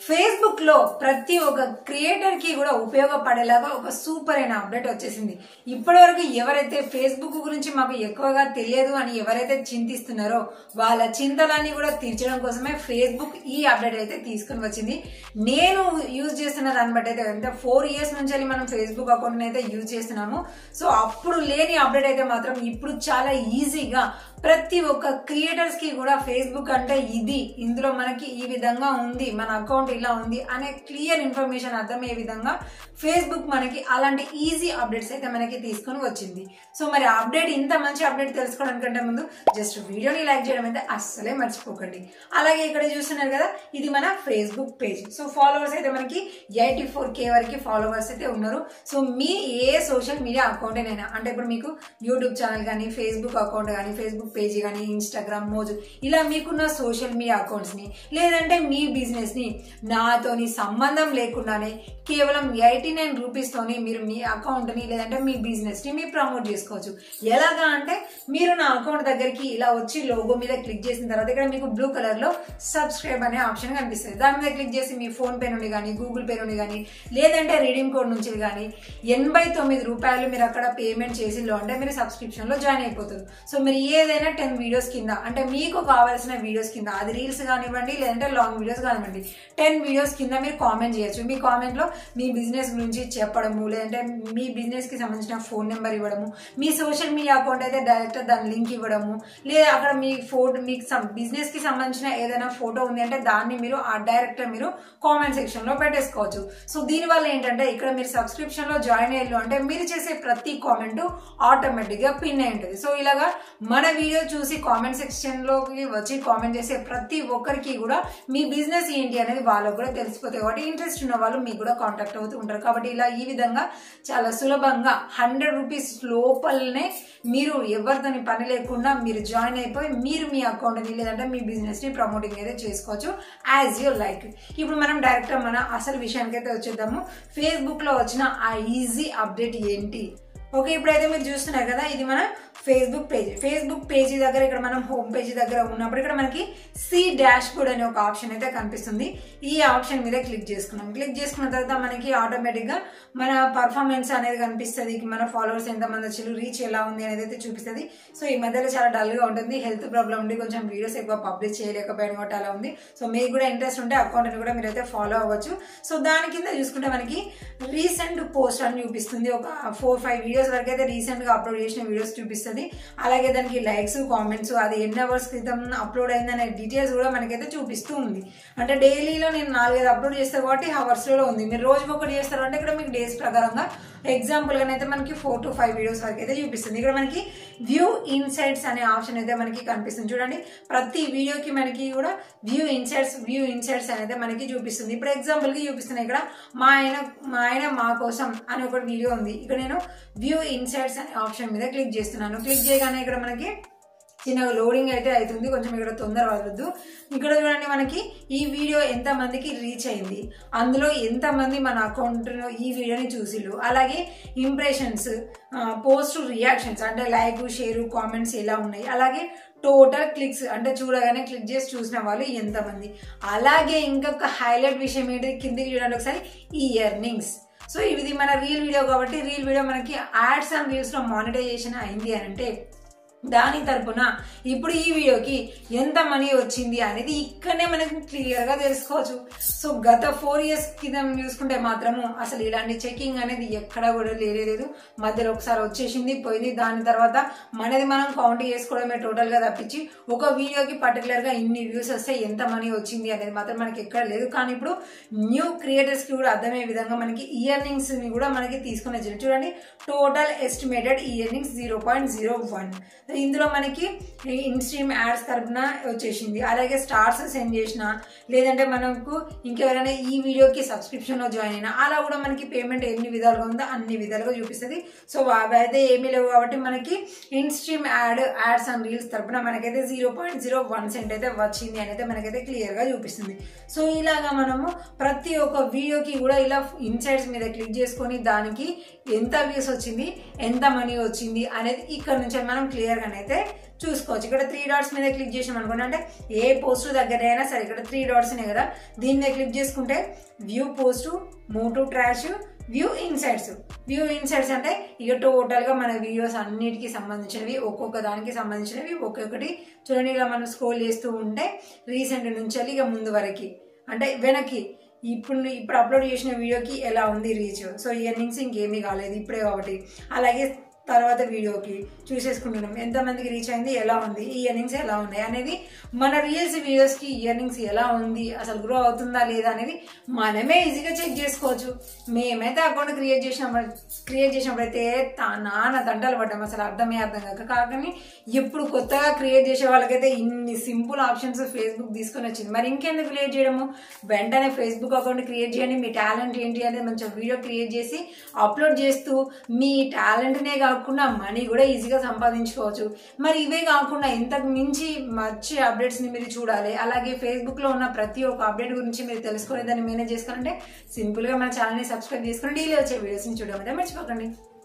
Facebook లో ప్రతి ఒక్క క్రియేటర్ కి కూడా ఉపయోగపడేలాగా ఒక సూపర్ అయిన అప్డేట్ వచ్చేసింది ఇప్పటి వరకు ఎవరైతే ఫేస్బుక్ గురించి మాకు ఎక్కువగా తెలియదు అని ఎవరైతే చింతిస్తున్నారో వాళ్ళ చింతలన్నీ కూడా తీర్చడం కోసమే ఫేస్బుక్ ఈ అప్డేట్ అయితే తీసుకొని వచ్చింది నేను యూజ్ చేస్తున్న దాన్ని బట్టి అయితే అంటే ఫోర్ ఇయర్స్ నుంచి మనం ఫేస్బుక్ అకౌంట్ అయితే యూజ్ చేస్తున్నాము సో అప్పుడు లేని అప్డేట్ అయితే మాత్రం ఇప్పుడు చాలా ఈజీగా ప్రతి ఒక్క క్రియేటర్స్ కి కూడా ఫేస్బుక్ అంటే ఇది ఇందులో మనకి ఈ విధంగా ఉంది మన అకౌంట్ ఇలా ఉంది అనే క్లియర్ ఇన్ఫర్మేషన్ అర్థమయ్యే విధంగా ఫేస్బుక్ మనకి అలాంటి ఈజీ అప్డేట్స్ అయితే మనకి తీసుకొని వచ్చింది సో మరి అప్డేట్ ఇంత మంచి అప్డేట్ తెలుసుకోవడానికంటే ముందు జస్ట్ వీడియోని లైక్ చేయడం అయితే అస్సలే మర్చిపోకండి అలాగే ఇక్కడ చూస్తున్నారు కదా ఇది మన ఫేస్బుక్ పేజ్ సో ఫాలోవర్స్ అయితే మనకి ఎయిటీ ఫోర్ కే వరకు ఫాలోవర్స్ అయితే ఉన్నారు సో మీ ఏ సోషల్ మీడియా అకౌంట్ అయినా అంటే ఇప్పుడు మీకు యూట్యూబ్ ఛానల్ కానీ ఫేస్బుక్ అకౌంట్ కానీ ఫేస్బుక్ పేజీ కానీ ఇన్స్టాగ్రామ్ మోజు ఇలా మీకున్న సోషల్ మీడియా అకౌంట్స్ ని లేదంటే మీ బిజినెస్ ని నాతోని సంబంధం లేకుండానే కేవలం ఎయిటీ నైన్ రూపీస్ తోని మీరు మీ అకౌంట్ ని లేదంటే మీ బిజినెస్ ని మీరు ప్రమోట్ చేసుకోవచ్చు ఎలాగా అంటే మీరు నా అకౌంట్ దగ్గరికి ఇలా వచ్చి లోగో మీద క్లిక్ చేసిన తర్వాత ఇక్కడ మీకు బ్లూ కలర్ లో సబ్స్క్రైబ్ అనే ఆప్షన్ కనిపిస్తుంది దాని మీద క్లిక్ చేసి మీ ఫోన్ పే నుండి కానీ గూగుల్ పే నుండి కానీ లేదంటే రీడింగ్ కోడ్ నుంచి కానీ ఎనభై తొమ్మిది రూపాయలు మీరు అక్కడ పేమెంట్ చేసి లో అంటే మీరు సబ్స్క్రిప్షన్ లో జాయిన్ అయిపోతారు సో మీరు ఏదైనా టెన్ వీడియోస్ కింద అంటే మీకు కావాల్సిన వీడియోస్ కింద అది రీల్స్ కానివ్వండి లేదంటే లాంగ్ వీడియోస్ కానివ్వండి టెన్ వీడియోస్ కింద మీరు కామెంట్ చేయొచ్చు మీ కామెంట్ లో మీ బిజినెస్ గురించి చెప్పడము లేదంటే మీ బిజినెస్ కి సంబంధించిన ఫోన్ నెంబర్ ఇవ్వడము మీ సోషల్ మీడియా అకౌంట్ అయితే డైరెక్ట్ దాని లింక్ ఇవ్వడము లేదా అక్కడ మీ ఫోటో మీకు బిజినెస్ కి సంబంధించిన ఏదైనా ఫోటో ఉంది అంటే దాన్ని మీరు ఆ డైరెక్ట్ మీరు కామెంట్ సెక్షన్ లో పెట్టేసుకోవచ్చు సో దీని వల్ల ఏంటంటే ఇక్కడ మీరు సబ్స్క్రిప్షన్ లో జాయిన్ అయ్యారు అంటే మీరు చేసే ప్రతి కామెంట్ ఆటోమేటిక్ గా పిన్ అయి ఉంటుంది సో ఇలాగా మన వీడియో చూసి కామెంట్ సెక్షన్ లోకి వచ్చి కామెంట్ చేసే ప్రతి ఒక్కరికి కూడా మీ బిజినెస్ ఏంటి అనేది వాళ్ళకు కూడా తెలిసిపోతాయి కాబట్టి ఇంట్రెస్ట్ ఉన్న వాళ్ళు మీకు కూడా కాంటాక్ట్ అవుతూ ఉంటారు కాబట్టి ఇలా ఈ విధంగా చాలా సులభంగా హండ్రెడ్ రూపీస్ లోపలనే మీరు ఎవరితోని పని లేకుండా మీరు జాయిన్ అయిపోయి మీరు మీ అకౌంట్ని లేదంటే మీ బిజినెస్ ని ప్రమోటింగ్ అయితే చేసుకోవచ్చు యాజ్ యూ లైక్ ఇప్పుడు మనం డైరెక్ట్ మన అసలు విషయానికి అయితే వచ్చేద్దాము ఫేస్బుక్ లో వచ్చిన ఆ ఈజీ అప్డేట్ ఏంటి ఓకే ఇప్పుడైతే మీరు చూస్తున్నారు కదా ఇది మన ఫేస్బుక్ పేజ్ ఫేస్బుక్ పేజీ దగ్గర ఇక్కడ మనం హోమ్ పేజీ దగ్గర ఉన్నప్పుడు ఇక్కడ మనకి సి డాష్ బోర్డ్ అనే ఒక ఆప్షన్ అయితే కనిపిస్తుంది ఈ ఆప్షన్ మీద క్లిక్ చేసుకున్నాం క్లిక్ చేసుకున్న తర్వాత మనకి ఆటోమేటిక్ గా మన పర్ఫార్మెన్స్ అనేది కనిపిస్తుంది మన ఫాలోవర్స్ ఎంతమంది వచ్చారు రీచ్ ఎలా ఉంది అనేది అయితే చూపిస్తుంది సో ఈ మధ్యలో చాలా డల్ గా ఉంటుంది హెల్త్ ప్రాబ్లం ఉండి కొంచెం వీడియోస్ ఎక్కువ పబ్లిష్ చేయలేకపోయిన కాబట్టి అలా ఉంది సో మీకు కూడా ఇంట్రెస్ట్ ఉంటే అకౌంట్ కూడా మీరైతే ఫాలో అవ్వచ్చు సో దాని కింద చూసుకుంటే మనకి రీసెంట్ పోస్ట్ అని చూపిస్తుంది ఒక ఫోర్ ఫైవ్ వీడియోస్ వరకు అయితే రీసెంట్ గా అప్లోడ్ చేసిన వీడియోస్ చూపిస్తుంది అలాగే దానికి లైక్స్ కామెంట్స్ అది ఎన్ని అవర్స్ క్రితం అప్లోడ్ అయిందనే డీటెయిల్స్ కూడా మనకైతే చూపిస్తూ ఉంది అంటే డైలీలో నేను నాలుగైదు అప్లోడ్ చేస్తాను కాబట్టి అవర్స్ లో ఉంది మీరు రోజుకి ఒకటి చేస్తారు అంటే ఇక్కడ మీకు డేస్ ప్రకారంగా ఎగ్జాంపుల్ గానైతే మనకి ఫోర్ టు ఫైవ్ వీడియోస్ వరకు అయితే చూపిస్తుంది ఇక్కడ మనకి వ్యూ ఇన్సైట్స్ అనే ఆప్షన్ అయితే మనకి కనిపిస్తుంది చూడండి ప్రతి వీడియోకి మనకి కూడా వ్యూ ఇన్సైట్స్ వ్యూ ఇన్సైట్స్ అనేది మనకి చూపిస్తుంది ఇప్పుడు ఎగ్జాంపుల్ కి చూపిస్తున్నాయి ఇక్కడ మా ఆయన మా ఆయన మా కోసం అని ఒక వీడియో ఉంది ఇక్కడ నేను వ్యూ ఇన్సైట్స్ అనే ఆప్షన్ మీద క్లిక్ చేస్తున్నాను క్లిక్ చేయగానే ఇక్కడ మనకి చిన్నగా లోడింగ్ అయితే అవుతుంది కొంచెం ఇక్కడ తొందర పడద్దు ఇక్కడ చూడండి మనకి ఈ వీడియో ఎంత మందికి రీచ్ అయింది అందులో ఎంత మంది మన అకౌంట్ ఈ వీడియోని చూసిళ్ళు అలాగే ఇంప్రెషన్స్ పోస్ట్ రియాక్షన్స్ అంటే లైక్ షేర్ కామెంట్స్ ఎలా ఉన్నాయి అలాగే టోటల్ క్లిక్స్ అంటే చూడగానే క్లిక్ చేసి చూసిన వాళ్ళు ఎంతమంది అలాగే ఇంకొక హైలైట్ విషయం ఏంటి కిందికి చూడండి ఒకసారి ఈ ఎర్నింగ్స్ సో ఇది మన రీల్ వీడియో కాబట్టి రీల్ వీడియో మనకి యాడ్స్ అండ్ రీల్స్ లో మానిటైజేషన్ అయింది అని అంటే దాని తరపున ఇప్పుడు ఈ వీడియోకి ఎంత మనీ వచ్చింది అనేది ఇక్కడనే మనకి క్లియర్ గా తెలుసుకోవచ్చు సో గత ఫోర్ ఇయర్స్ కింద చూసుకుంటే మాత్రము అసలు ఇలాంటి చెకింగ్ అనేది ఎక్కడా కూడా లేదు మధ్యలో ఒకసారి వచ్చేసింది పోయింది దాని తర్వాత మనది మనం కౌంట్ చేసుకోవడమే టోటల్ గా తప్పించి ఒక వీడియోకి పర్టికులర్ గా ఇన్ని వ్యూస్ వస్తే ఎంత మనీ వచ్చింది అనేది మాత్రం మనకి ఎక్కడ లేదు కానీ ఇప్పుడు న్యూ క్రియేటర్స్ కి కూడా అర్థమయ్యే విధంగా మనకి ఇయర్నింగ్స్ ని కూడా మనకి తీసుకుని వచ్చింది చూడండి total estimated earnings zero point zero one ఇందులో మనకి ఇన్స్ట్రీమ్ యాడ్స్ తరపున వచ్చేసింది అలాగే స్టార్స్ సెండ్ చేసిన లేదంటే మనకు ఇంకెవరైనా ఈ వీడియోకి సబ్స్క్రిప్షన్ లో జాయిన్ అయినా అలా కూడా మనకి పేమెంట్ ఎన్ని విధాలుగా ఉందో అన్ని విధాలుగా చూపిస్తుంది సో అవి అయితే ఏమీ లేవు కాబట్టి మనకి instream ad ads and reels తరపున మనకైతే zero point zero one cent అయితే వచ్చింది అని అయితే మనకైతే క్లియర్ గా చూపిస్తుంది సో ఇలాగా మనము ప్రతి ఒక్క వీడియోకి కూడా ఇలా ఇన్సైట్స్ మీద క్లిక్ చేసుకొని దానికి ఎంత వ్యూస్ వచ్చింది ఎంత మనీ వచ్చింది అనేది ఇక్కడ నుంచి మనం క్లియర్ క్లియర్ గా అయితే చూసుకోవచ్చు ఇక్కడ త్రీ డాట్స్ మీద క్లిక్ చేసాం అనుకోండి అంటే ఏ పోస్ట్ దగ్గర అయినా సరే ఇక్కడ త్రీ డాట్స్ కదా దీన్ని క్లిక్ చేసుకుంటే view post move to trash view insights view insights అంటే ఇక టోటల్ గా మన వీడియోస్ అన్నిటికీ సంబంధించినవి ఒక్కొక్క దానికి సంబంధించినవి ఒక్కొక్కటి చూడండి ఇలా మనం స్క్రోల్ చేస్తూ ఉంటే రీసెంట్ నుంచి వెళ్ళి ఇక ముందు వరకు అంటే వెనక్కి ఇప్పుడు ఇప్పుడు అప్లోడ్ చేసిన వీడియోకి ఎలా ఉంది రీచ్ సో ఇయర్నింగ్స్ ఇంకేమీ కాలేదు ఇప్పుడే కాబట్టి అలాగే తర్వాత వీడియోకి చూసేసుకుంటున్నాం ఎంతమందికి రీచ్ అయింది ఎలా ఉంది ఈ ఇయర్నింగ్స్ ఎలా ఉన్నాయి అనేది మన రీల్స్ వీడియోస్కి ఇయర్నింగ్స్ ఎలా ఉంది అసలు గ్రో అవుతుందా లేదా అనేది మనమే ఈజీగా చెక్ చేసుకోవచ్చు మేమైతే అకౌంట్ క్రియేట్ చేసినప్పుడు క్రియేట్ చేసినప్పుడు అయితే నాన్న తంటలు పడ్డాం అసలు అర్థమే అర్థం కాక కాకని ఇప్పుడు కొత్తగా క్రియేట్ చేసే వాళ్ళకైతే ఇన్ని సింపుల్ ఆప్షన్స్ ఫేస్బుక్ తీసుకొని వచ్చింది మరి ఇంకెందుకు క్రియేట్ చేయడము వెంటనే ఫేస్బుక్ అకౌంట్ క్రియేట్ చేయండి మీ టాలెంట్ ఏంటి అనేది మంచిగా వీడియో క్రియేట్ చేసి అప్లోడ్ చేస్తూ మీ టాలెంట్నే కాకుండా మనీ కూడా ఈజీగా సంపాదించుకోవచ్చు మరి ఇవే కాకుండా ఇంతకు మించి మంచి అప్డేట్స్ ని మీరు చూడాలి అలాగే ఫేస్బుక్ లో ఉన్న ప్రతి ఒక్క అప్డేట్ గురించి మీరు తెలుసుకునే దాన్ని మేనేజ్ చేసుకోవాలంటే సింపుల్ గా మన ఛానల్ ని సబ్స్క్రైబ్ చేసుకుని డైలీ వచ్చే వీడియోస్ ని చూడడం అయితే మర్చిపోకండి